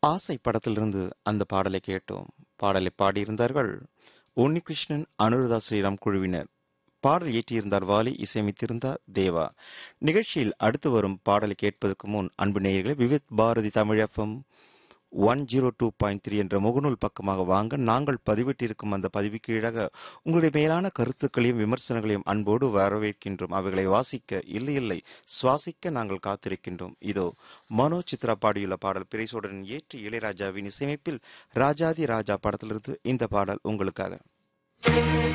ஆசை படத்திலிருந்து அந்த பாடலை கேட்டோம் பாடலை பாடியிருந்தார்கள் உன்னிகிருஷ்ணன் அனுராதா ஸ்ரீராம் குழுவினர் பாடல் இயற்றியிருந்தார் வாலி இசையமைத்திருந்தார் தேவா நிகழ்ச்சியில் அடுத்து வரும் பாடலை கேட்பதற்கு முன் அன்பு நேயர்களே Vividh Bharathi Tamil FM one zero two point three என்ற முகநூல் பக்கமாக வாங்க நாங்கள் பதிவிட்டிருக்கும் அந்த பதிவு கீழாக உங்களுடைய மேலான கருத்துக்களையும் விமர்சனங்களையும் அன்போடு வரவேற்கின்றோம் அவைகளை வாசிக்க இல்லை இல்லை சுவாசிக்க நாங்கள் காத்திருக்கின்றோம் இதோ மனோ சித்ரா பாடியுள்ள பாடல் பிரைசோடன் ஏற்றி இளையராஜாவின் இசையமைப்பில் ராஜாதி ராஜா படத்திலிருந்து இந்த பாடல் உங்களுக்காக